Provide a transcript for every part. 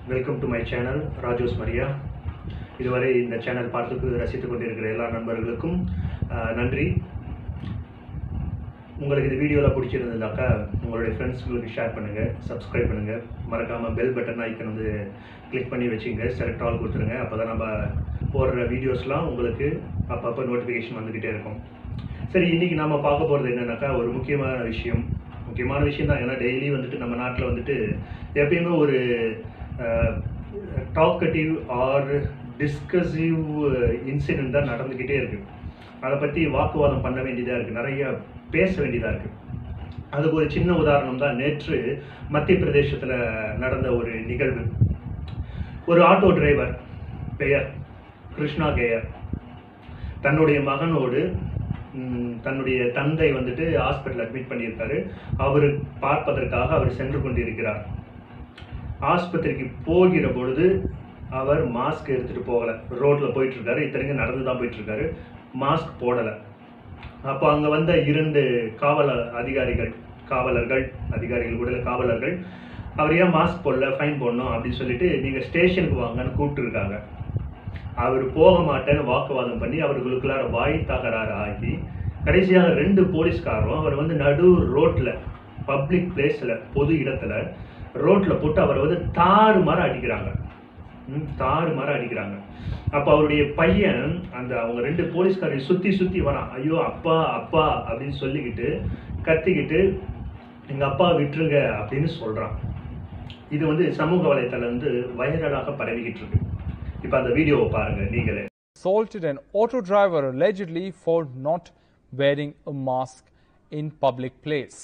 Welcome to my channel ராஜோஸ் மரியா இதுவரை இந்த சேனல் பார்த்து ரசித்துக் கொண்டிருக்கிற எல்லா நண்பர்களுக்கும் அஹ், நன்றி உங்களுக்கு இந்த வீடியோவில் பிடிச்சிருந்ததுனாக்கா உங்களுடைய ஃப்ரெண்ட்ஸ்களுக்கு ஷேர் பண்ணுங்கள் சப்ஸ்கிரைப் பண்ணுங்கள் மறக்காமல் பெல் பட்டன் ஐக்கன் வந்து கிளிக் பண்ணி வச்சுங்க செலக்ட் ஆல் கொடுத்துருங்க அப்போ தான் நம்ம போடுற வீடியோஸ்லாம் உங்களுக்கு அப்பப்போ நோட்டிஃபிகேஷன் வந்துக்கிட்டே இருக்கும் சரி இன்றைக்கி நம்ம பார்க்க போகிறது என்னன்னாக்கா ஒரு முக்கியமான விஷயம் முக்கியமான விஷயம் தான் ஏன்னா டெய்லி வந்துட்டு நம்ம நாட்டில் வந்துட்டு எப்பயுமே ஒரு டாக்கட்டிவ் ஆர் டிஸ்கசிவ் இன்சிடென்ட் தான் நடந்துக்கிட்டே இருக்குது அதை பற்றி வாக்குவாதம் பண்ண வேண்டியதாக இருக்குது நிறைய பேச வேண்டியதாக இருக்குது அதுக்கு ஒரு சின்ன உதாரணம் தான் நேற்று மத்திய பிரதேசத்தில் நடந்த ஒரு நிகழ்வு ஒரு ஆட்டோ டிரைவர் பெயர் கிருஷ்ணா கேயர் தன்னுடைய மகனோடு ம், தன்னுடைய தந்தை வந்துட்டு ஹாஸ்பிட்டல் அட்மிட் பண்ணியிருக்காரு அவர் பார்ப்பதற்காக அவர் சென்று கொண்டிருக்கிறார் ஆஸ்பத்திரிக்கு போகிற பொழுது அவர் மாஸ்க் எடுத்துட்டு போகல ரோட்ல போயிட்டு இருக்காரு இத்தனைக்கும் நடந்து தான் போயிட்டு இருக்காரு மாஸ்க் போடல அப்போ அங்க வந்த இரண்டு காவல அதிகாரிகள் காவலர்கள் அதிகாரிகள் கூட இல்ல, காவலர்கள் அவர் ஏன் மாஸ்க் போடல ஃபைன் போடணும் அப்படின்னு சொல்லிட்டு நீங்க ஸ்டேஷனுக்கு வாங்கன்னு கூப்பிட்டுருக்காங்க அவர் போக மாட்டேன்னு வாக்குவாதம் பண்ணி அவர்களுக்குள்ளார வாய் தகராறு ஆகி கடைசியாக ரெண்டு போலீஸ்காரரும் அவர் வந்து நடு ரோட்ல பப்ளிக் பிளேஸ்ல பொது இடத்துல ரோட்ல போட்டு அவரை வந்து தாறு மாற அடிக்கிறாங்க ம், தாறு மாற அடிக்கிறாங்க அப்போ அவருடைய பையன் அந்த அவங்க ரெண்டு போலீஸ்காரை சுத்தி சுத்தி வரான் ஐயோ அப்பா அப்பா அப்படின்னு சொல்லிக்கிட்டு கத்திக்கிட்டு எங்க அப்பா விட்டுருங்க அப்படின்னு சொல்றான் இது வந்து சமூக வலைத்தளம் வந்து வைரலாக பரவிக்கிட்டு இருக்கு இப்போ அந்த வீடியோவை பாருங்க நீங்களே assaulted an auto driver allegedly for not wearing a mask in public place.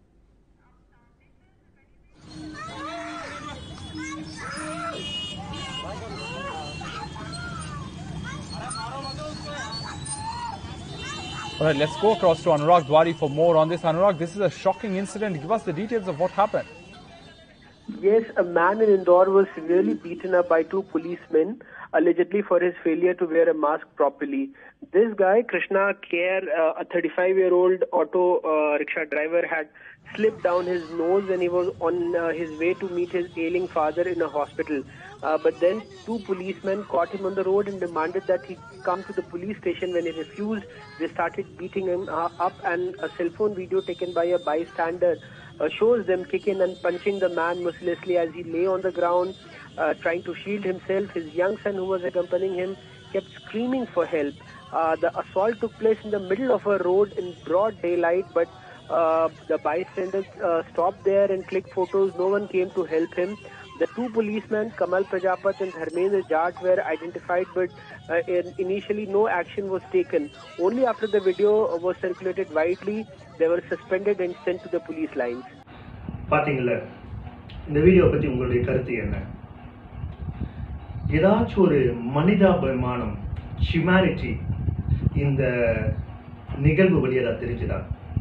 All right, let's go across to Anurag Dwari for more on this. Anurag, this is a shocking incident. Give us the details of what happened. Yes, a man in Indore was severely beaten up by two policemen, allegedly for his failure to wear a mask properly. This guy, Krishna Kher, uh, a 35 year old auto uh, rickshaw driver, had slipped down his nose and he was on uh, his way to meet his ailing father in a hospital. Uh, but then two policemen caught him on the road and demanded that he come to the police station. When he refused, they started beating him uh, up, and a cell phone video taken by a bystander uh, shows them kicking and punching the man mercilessly as he lay on the ground, uh, trying to shield himself. His young son, who was accompanying him, kept screaming for help. Uh, the assault took place in the middle of a road in broad daylight, but uh, the bystanders uh, stopped there and clicked photos. No one came to help him. The two policemen, Kamal Prajapat and Dharmendra Jat, were identified, but uh, in, initially no action was taken. Only after the video was circulated widely, they were suspended and sent to the police lines. பாத்தீங்கல்ல இந்த video பத்தி உங்களுடைய கருத்து என்ன ஏதாச்சும் ஒரு மனிதாபிமானம் humanity இந்த நிகழ்வு வழியாக தெரிஞ்சுதா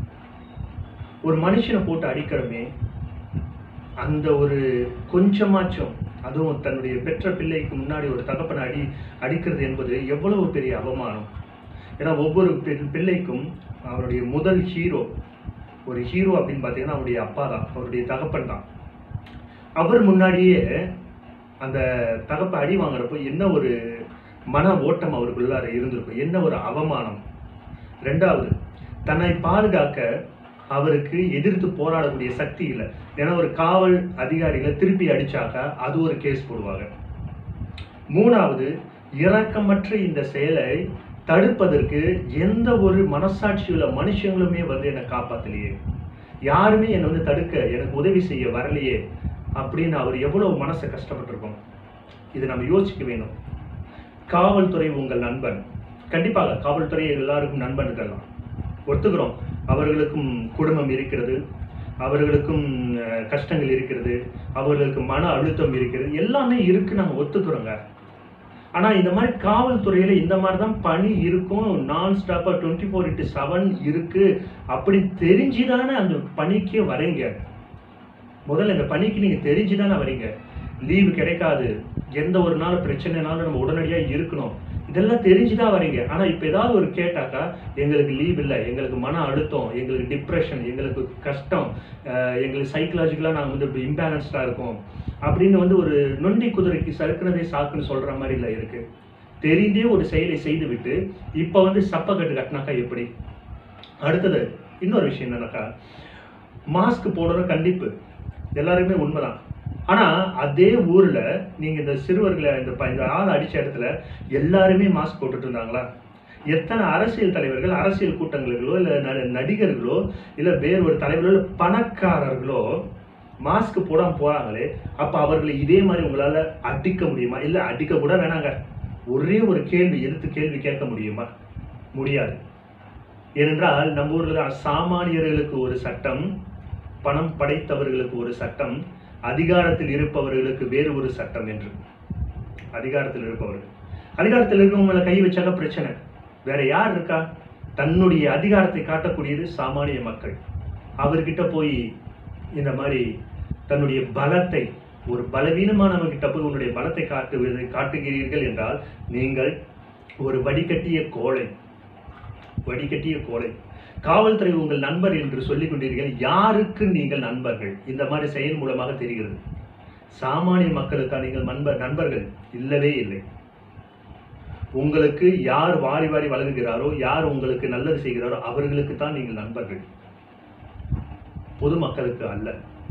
ஒரு மனுஷனை போட்டு அடிக்கிறோமே அந்த ஒரு கொஞ்சமாச்சும் அதுவும் தன்னுடைய பெற்ற பிள்ளைக்கு முன்னாடி ஒரு தகப்பனை அடி அடிக்கிறது என்பது எவ்வளவு பெரிய அவமானம் ஏன்னா ஒவ்வொரு பெண் பிள்ளைக்கும் அவருடைய முதல் ஹீரோ ஒரு ஹீரோ அப்படின்னு பார்த்தீங்கன்னா அவருடைய அப்பா தான் அவருடைய தகப்பன் தான் அவர் முன்னாடியே அந்த தகப்ப அடி வாங்குறப்போ என்ன ஒரு மன ஓட்டம் அவருக்குள்ளார இருந்திருக்கும் என்ன ஒரு அவமானம் ரெண்டாவது தன்னை பாதுகாக்க அவருக்கு எதிர்த்து போராடக்கூடிய சக்தி இல்லை ஏன்னா ஒரு காவல் அதிகாரிகளை திருப்பி அடிச்சாக்கா அது ஒரு கேஸ் போடுவாங்க மூணாவது இரக்கமற்ற இந்த செயலை தடுப்பதற்கு எந்த ஒரு மனசாட்சியுள்ள மனுஷங்களுமே வந்து என்னை காப்பாத்தலையே யாருமே என்னை வந்து தடுக்க எனக்கு உதவி செய்ய வரலையே அப்படின்னு அவர் எவ்வளவு மனசை கஷ்டப்பட்டிருக்கோம் இதை நம்ம யோசிக்க வேணும் காவல்துறை உங்கள் நண்பன் கண்டிப்பாக காவல்துறை எல்லாருக்கும் நண்பன்கள் தான் ஒத்துக்கிறோம் அவர்களுக்கும் குடும்பம் இருக்கிறது அவர்களுக்கும் அஹ், கஷ்டங்கள் இருக்கிறது அவர்களுக்கு மன அழுத்தம் இருக்கிறது எல்லாமே இருக்கு நாங்க ஒத்துக்கிறோங்க ஆனா இந்த மாதிரி காவல்துறையில இந்த மாதிரி தான் பணி இருக்கும் நான் ஸ்டாப்பா டுவெண்ட்டி ஃபோர் இன்ட்டு செவன் இருக்கு அப்படி தெரிஞ்சுதானே அந்த பணிக்கே வரீங்க முதல்ல இந்த பணிக்கு நீங்க தெரிஞ்சுதானே வரீங்க லீவு கிடைக்காது எந்த ஒரு நாள் பிரச்சனைனாலும் நம்ம உடனடியா இருக்கணும் இதெல்லாம் தெரிஞ்சுதான் வரீங்க ஆனா இப்ப ஏதாவது ஒரு கேட்டாக்கா எங்களுக்கு லீவ் இல்லை எங்களுக்கு மன அழுத்தம் எங்களுக்கு டிப்ரெஷன் எங்களுக்கு கஷ்டம் அஹ் எங்களுக்கு சைக்கலாஜிக்கலா நாங்க வந்து இம்பேலன்ஸ்டா இருக்கோம் அப்படின்னு வந்து ஒரு நொண்டி குதிரைக்கு சறுக்குனதே சாக்குன்னு சொல்ற மாதிரி இல்லை இருக்கு தெரிந்தே ஒரு செயலை செய்துவிட்டு இப்போ வந்து சப்பக்கட்டு கட்டினாக்கா எப்படி அடுத்தது இன்னொரு விஷயம் என்னன்னாக்கா மாஸ்க் போடணும் கண்டிப்பு எல்லாருமே உண்மைதான் ஆனா அதே ஊர்ல நீங்க இந்த சிறுவர்களை இந்த ப- இந்த ஆள் அடிச்ச இடத்துல எல்லாருமே மாஸ்க் போட்டுட்டு இருந்தாங்களா எத்தனை அரசியல் தலைவர்கள் அரசியல் கூட்டங்களுக்கோ இல்ல ந- நடிகர்களோ இல்ல வேறு ஒரு தலைவர்களோ இல்ல பணக்காரர்களோ மாஸ்க் போடாம போறாங்களே அப்ப அவர்களை இதே மாதிரி உங்களால அடிக்க முடியுமா இல்ல அடிக்க கூட வேணாங்க ஒரே ஒரு கேள்வி எதிர்த்து கேள்வி கேட்க முடியுமா முடியாது ஏனென்றால் நம்ம ஊர்ல தான் சாமானியர்களுக்கு ஒரு சட்டம் பணம் படைத்தவர்களுக்கு ஒரு சட்டம் அதிகாரத்தில் இருப்பவர்களுக்கு வேறு ஒரு சட்டம் என்று அதிகாரத்தில் இருப்பவர்கள் அதிகாரத்தில் இருக்கவங்க மேல கை வச்சாக்க பிரச்சனை வேற யார் இருக்கா தன்னுடைய அதிகாரத்தை காட்டக்கூடியது சாமானிய மக்கள் அவர்கிட்ட போய் இந்த மாதிரி தன்னுடைய பலத்தை ஒரு பலவீனமானவங்க கிட்ட போய் உன்னுடைய பலத்தை காட்டுவது காட்டுகிறீர்கள் என்றால் நீங்கள் ஒரு வடிகட்டிய கோழை வடிகட்டிய கோழை காவல்துறை உங்கள் நண்பர் என்று சொல்லிக் கொண்டீர்கள் யாருக்கு நீங்கள் நண்பர்கள் இந்த மாதிரி செயல் மூலமாக தெரிகிறது சாமானிய மக்களுக்கா நீங்கள் நண்பர் நண்பர்கள் இல்லவே இல்லை உங்களுக்கு யார் வாரி வாரி வழங்குகிறாரோ யார் உங்களுக்கு நல்லது செய்கிறாரோ அவர்களுக்கு தான் நீங்கள் நண்பர்கள் பொதுமக்களுக்கு அல்ல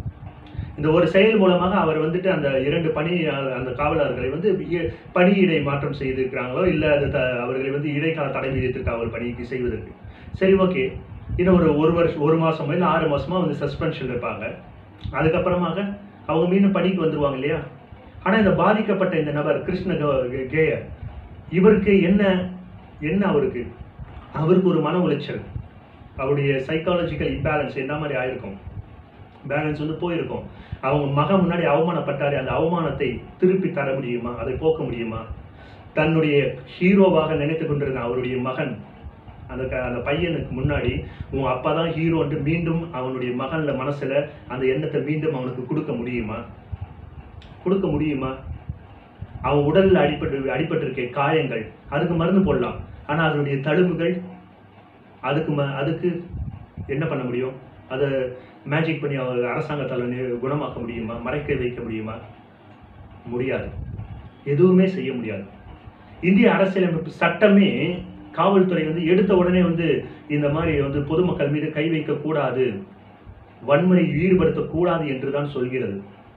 இந்த ஒரு செயல் மூலமாக அவர் வந்துட்டு அந்த இரண்டு பணி அந்த காவலர்களை வந்து இ- பணியிடை மாற்றம் செய்திருக்கிறாங்களோ இல்ல அது த- அவர்களை வந்து இடைக்கால தடை விதித்திருக்காங்க ஒரு பணிக்கு செய்வதற்கு சரி ஓகே இன்னும் ஒரு ஒரு வருஷம் ஒரு மாசமோ இல்ல ஆறு மாசமா வந்து சஸ்பென்ஷன் இருப்பாங்க அதுக்கப்புறமாக அவங்க மீண்டும் பணிக்கு வந்துருவாங்க இல்லையா ஆனா இந்த பாதிக்கப்பட்ட இந்த நபர் கிருஷ்ண கே- கேயர் இவருக்கு என்ன என்ன அவருக்கு அவருக்கு ஒரு மன உளைச்சல் அவருடைய சைக்காலஜிக்கல் இம்பேலன்ஸ் என்ன மாதிரி ஆயிருக்கும் பேலன்ஸ் வந்து போயிருக்கும் அவங்க மகன் முன்னாடி அவமானப்பட்டாரு அந்த அவமானத்தை திருப்பி தர முடியுமா அதை போக்க முடியுமா தன்னுடைய ஹீரோவாக நினைத்து கொண்டிருந்த அவருடைய மகன் அந்த க- அந்த பையனுக்கு முன்னாடி உன் அப்பா தான் ஹீரோன்ட்டு மீண்டும் அவனுடைய மகன்ல மனசுல அந்த எண்ணத்தை மீண்டும் அவனுக்கு கொடுக்க முடியுமா கொடுக்க முடியுமா அவன் உடல்ல அடிபட்டு அடிபட்டிருக்க காயங்கள் அதுக்கு மருந்து போடலாம் ஆனா அதனுடைய தழும்புகள் அதுக்கு ம அதுக்கு என்ன பண்ண முடியும் அதை மேஜிக் பண்ணி அவங்க அரசாங்கத்தால் நி- குணமாக்க முடியுமா மறைக்க வைக்க முடியுமா முடியாது எதுவுமே செய்ய முடியாது இந்திய அரசியலமைப்பு சட்டமே காவல்துறை வந்து எடுத்த உடனே வந்து இந்த மாதிரி வந்து பொதுமக்கள் மீது கை வைக்க கூடாது வன்முறை ஈடுபடுத்தக்கூடாது என்று தான் சொல்கிறது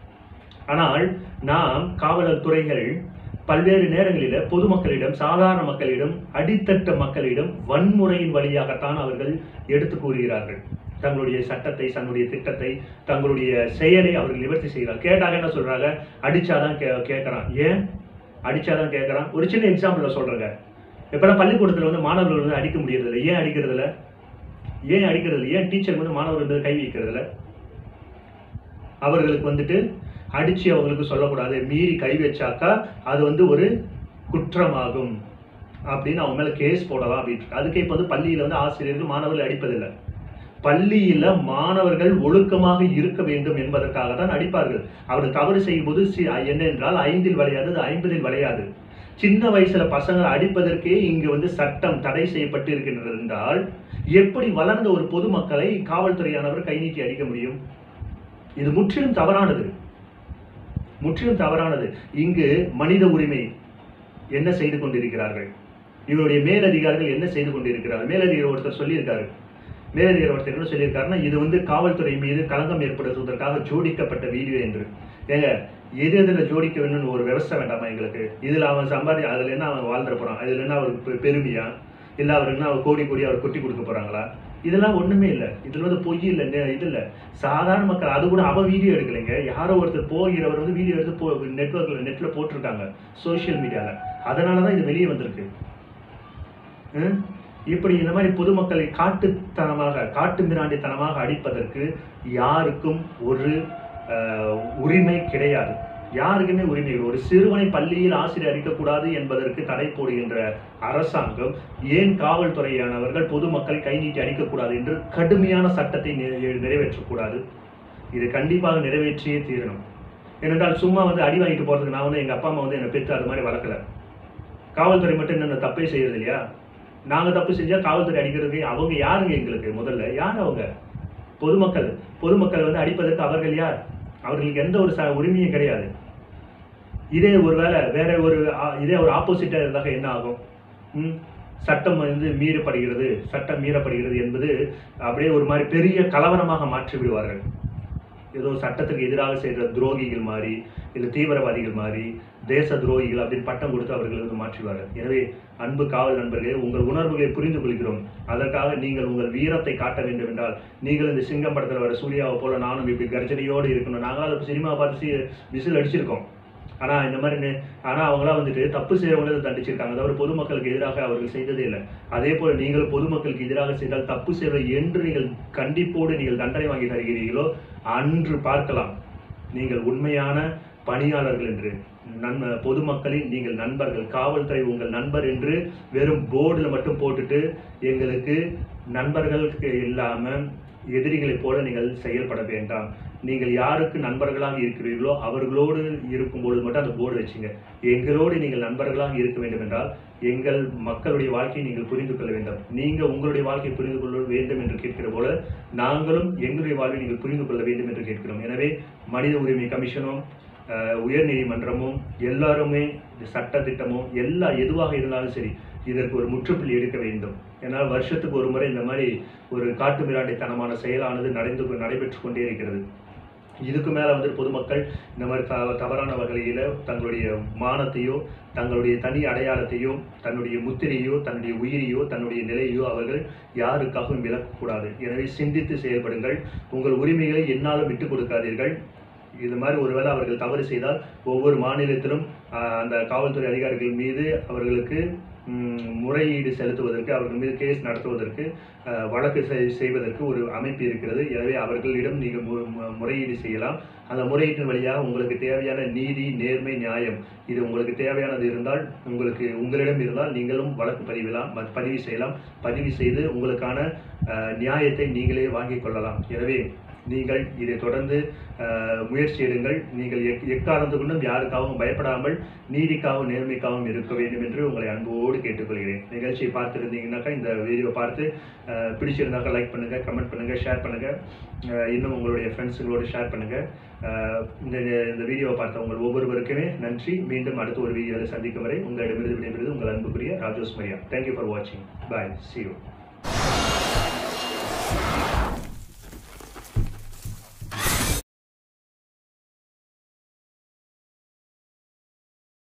ஆனால் நாம் காவலர் துறைகள் பல்வேறு நேரங்களில பொதுமக்களிடம் சாதாரண மக்களிடம் அடித்தட்ட மக்களிடம் வன்முறையின் வழியாகத்தான் அவர்கள் எடுத்து கூறுகிறார்கள் தங்களுடைய சட்டத்தை தங்களுடைய திட்டத்தை தங்களுடைய செயலை அவர்கள் நிவர்த்தி செய்கிறார் கேட்டாங்க என்ன சொல்றாங்க அடிச்சாதான் கே கேட்கறான் ஏன் அடிச்சாதான் கேட்கறான் ஒரு சின்ன எக்ஸாம்பிள் சொல்றேங்க இப்பெல்லாம் பள்ளிக்கூடத்துல வந்து மாணவர்கள் வந்து அடிக்க முடியறதில்ல ஏன் அடிக்கிறதில்ல ஏன் அடிக்கிறதில்ல ஏன் டீச்சர் வந்து மாணவர்கள் மீது கை வைக்கிறதில்ல அவர்களுக்கு வந்துட்டு அடிச்சு அவங்களுக்கு சொல்லக்கூடாது மீறி கை வச்சாக்கா அது வந்து ஒரு குற்றமாகும் அப்படின்னு அவங்க மேல கேஸ் போடலாம் அப்படின்னு அதுக்கு இப்போ வந்து பள்ளியில வந்து ஆசிரியர்கள் மாணவர்கள் அடிப்பதில்லை பள்ளியில மாணவர்கள் ஒழுக்கமாக இருக்க வேண்டும் என்பதற்காக தான் அடிப்பார்கள் அவர் தவறு செய்யும் போது சி- என்ன என்றால் ஐந்தில் விளையாது அது ஐம்பதில் விளையாது சின்ன வயசுல பசங்களை அடிப்பதற்கே இங்கு வந்து சட்டம் தடை செய்யப்பட்டு இருக்கின்றது என்றால் எப்படி வளர்ந்த ஒரு பொதுமக்களை காவல்துறையானவர் கை நீட்டி அடிக்க முடியும் இது முற்றிலும் தவறானது முற்றிலும் தவறானது இங்கு மனித உரிமை என்ன செய்து கொண்டிருக்கிறார்கள் இவருடைய மேலதிகாரிகள் என்ன செய்து கொண்டிருக்கிறார்கள் மேலதிகாரி ஒருத்தர் சொல்லியிருக்காரு மேலதிகாரி ஒருத்தர் என்ன சொல்லியிருக்காருன்னா இது வந்து காவல்துறை மீது களங்கம் ஏற்படுத்துவதற்காக ஜோடிக்கப்பட்ட வீடியோ என்று ஏங்க எது எதுல ஜோடிக்க வேணும்னு ஒரு விவசாயம் வேண்டாமா எங்களுக்கு இதுல அவன் சம்பாதி அதுல என்ன அவன் வாழ்ந்துட போறான் இதுல என்ன அவருக்கு பெ- பெருமையா இல்ல அவர் என்ன அவர் கோடி கோடி அவர் கொட்டி கொடுக்க போறாங்களா இதெல்லாம் ஒண்ணுமே இல்ல இதுல வந்து பொய் இல்ல நெ- இது இல்ல சாதாரண மக்கள் அது கூட அவன் வீடியோ எடுக்கலைங்க யாரோ ஒருத்தர் போகிறவர் வந்து வீடியோ எடுத்து போ நெட்ஒர்க்ல நெட்ல போட்டிருக்காங்க சோஷியல் மீடியால அதனாலதான் இது வெளியே வந்திருக்கு ஹம்? இப்படி இந்த மாதிரி பொதுமக்களை காட்டுத்தனமாக காட்டு மிராண்டித்தனமாக அடிப்பதற்கு யாருக்கும் ஒரு அஹ், உரிமை கிடையாது யாருக்குமே உரிமை இல்லை. ஒரு சிறுவனை பள்ளியில் ஆசிரியர் அடிக்கக்கூடாது என்பதற்கு தடை போடுகின்ற அரசாங்கம் ஏன் காவல்துறையானவர்கள் பொதுமக்களை கை நீட்டி அடிக்கக்கூடாது என்று கடுமையான சட்டத்தை நிறை- நிறைவேற்றக்கூடாது இது கண்டிப்பாக நிறைவேற்றியே தீரணும் ஏனென்றால் சும்மா வந்து அடி வாங்கிட்டு போறதுக்கு நான் வந்து எங்க அப்பா அம்மா வந்து என்னை பெற்று அது மாதிரி வளர்க்கல காவல்துறை மட்டும் என்ன தப்பே செய்யறது இல்லையா நாங்க தப்பு செஞ்சா காவல்துறை அடிக்கிறதுக்கு அவங்க யாருங்க எங்களுக்கு முதல்ல யார் அவங்க பொதுமக்கள் பொதுமக்கள் வந்து அடிப்பதற்கு அவர்கள் யார் அவர்களுக்கு எந்த ஒரு ச உரிமையும் கிடையாது இதே ஒருவேளை வேற ஒரு ஆ- இதே ஒரு ஆப்போசிட்டா இருந்தாக என்ன ஆகும் ம்? சட்டம் வந்து மீறப்படுகிறது சட்டம் மீறப்படுகிறது என்பது அப்படியே ஒரு மாதிரி பெரிய கலவரமாக மாற்றி விடுவார்கள் ஏதோ சட்டத்துக்கு எதிராக செய்கிற துரோகிகள் மாதிரி இல்லை தீவிரவாதிகள் மாதிரி தேச துரோகிகள் அப்படின்னு பட்டம் கொடுத்து அவர்கள் வந்து மாற்றுவார்கள் எனவே அன்பு காவல் நண்பர்களே உங்கள் உணர்வுகளை புரிந்து கொள்கிறோம் அதற்காக நீங்கள் உங்கள் வீரத்தை காட்ட வேண்டும் என்றால் நீங்கள் இந்த சிங்கம் படத்தில் வர சூர்யாவை போல நானும் இப்படி கர்ஜனையோடு இருக்கணும் நாங்களாம் சினிமா பார்த்து சி- விசில் அடிச்சிருக்கோம் ஆனா இந்த மாதிரி நெ- ஆனா அவங்களாம் வந்துட்டு தப்பு செய்யறவங்கள தண்டிச்சிருக்காங்க தவிர பொதுமக்களுக்கு எதிராக அவர்கள் செய்ததே இல்லை அதே போல நீங்கள் பொதுமக்களுக்கு எதிராக செய்தால் தப்பு செய்வது என்று நீங்கள் கண்டிப்போடு நீங்கள் தண்டனை வாங்கி தருகிறீர்களோ அன்று பார்க்கலாம் நீங்கள் உண்மையான பணியாளர்கள் என்று நன் பொதுமக்களின் நீங்கள் நண்பர்கள் காவல்துறை உங்கள் நண்பர் என்று வெறும் போர்டில் மட்டும் போட்டுட்டு எங்களுக்கு நண்பர்கள் இல்லாம எதிரிகளைப் போல நீங்கள் செயல்பட வேண்டாம் நீங்கள் யாருக்கு நண்பர்களாக இருக்கிறீர்களோ அவர்களோடு இருக்கும்பொழுது மட்டும் அந்த போர்டு வச்சுங்க எங்களோடு நீங்கள் நண்பர்களாக இருக்க வேண்டும் என்றால் எங்கள் மக்களுடைய வாழ்க்கையை நீங்கள் புரிந்து கொள்ள வேண்டும் நீங்க உங்களுடைய வாழ்க்கையை புரிந்து கொள்ள வேண்டும் என்று கேட்கிற போல நாங்களும் எங்களுடைய வாழ்வை நீங்கள் புரிந்து கொள்ள வேண்டும் என்று கேட்கிறோம் எனவே மனித உரிமை கமிஷனும் அஹ், உயர்நீதிமன்றமும் எல்லாருமே இந்த சட்ட திட்டமும் எல்லா எதுவாக இருந்தாலும் சரி இதற்கு ஒரு முற்றுப்புள்ளி எடுக்க வேண்டும் ஏன்னால் வருஷத்துக்கு ஒரு முறை இந்த மாதிரி ஒரு காட்டு மிராண்டித்தனமான செயலானது நடந்து நடைபெற்று கொண்டே இருக்கிறது இதுக்கு மேல வந்து பொதுமக்கள் இந்த மாதிரி த தவறான வகையில தங்களுடைய மானத்தையோ தங்களுடைய தனி அடையாளத்தையோ தன்னுடைய முத்திரையோ தன்னுடைய உயிரையோ தன்னுடைய நிலையோ அவர்கள் யாருக்காகவும் விலக்கக்கூடாது எனவே சிந்தித்து செயல்படுங்கள் உங்கள் உரிமைகளை என்னாலும் விட்டுக் கொடுக்காதீர்கள் இது மாதிரி ஒருவேளை அவர்கள் தவறு செய்தால் ஒவ்வொரு மாநிலத்திலும் ஆஹ், அந்த காவல்துறை அதிகாரிகள் மீது அவர்களுக்கு ம், முறையீடு செலுத்துவதற்கு அவர்கள் மீது கேஸ் நடத்துவதற்கு ஆஹ், வழக்கு செய்- செய்வதற்கு ஒரு அமைப்பு இருக்கிறது எனவே அவர்களிடம் நீங்கள் மு- மு- முறையீடு செய்யலாம் அந்த முறையீட்டின் வழியாக உங்களுக்கு தேவையான நீதி நேர்மை நியாயம் இது உங்களுக்கு தேவையானது இருந்தால் உங்களுக்கு உங்களிடம் இருந்தால் நீங்களும் வழக்கு பதிவிலாம் ம- பதிவு செய்யலாம் பதிவு செய்து உங்களுக்கான ஆஹ், நியாயத்தை நீங்களே வாங்கிக் கொள்ளலாம் எனவே நீங்கள் இதை தொடர்ந்து ஆஹ், முயற்சி எடுங்கள் நீங்கள் எக் எக்காரணத்து கொண்டும் யாருக்காகவும் பயப்படாமல் நீதிக்காகவும் நேர்மைக்காகவும் இருக்க வேண்டும் என்று உங்களை அன்போடு கேட்டுக்கொள்கிறேன் நிகழ்ச்சியை பார்த்துருந்தீங்கன்னாக்கா இந்த வீடியோ பார்த்து ஆஹ், பிடிச்சிருந்தாக்கா லைக் பண்ணுங்க கமெண்ட் பண்ணுங்க ஷேர் பண்ணுங்க ஆஹ், இன்னும் உங்களுடைய ஃப்ரெண்ட்ஸுங்களோடு ஷேர் பண்ணுங்க ஆஹ், இந்த இந்த வீடியோவை பார்த்த உங்கள் ஒவ்வொருவருக்குமே நன்றி மீண்டும் அடுத்த ஒரு வீடியோவில் சந்திக்கும் வரை உங்களிடமிருந்து விடைபெறுவது உங்கள் அன்புக்குரிய ராஜோஸ் மரியா தேங்க்யூ ஃபார் வாட்சிங் பாய் see you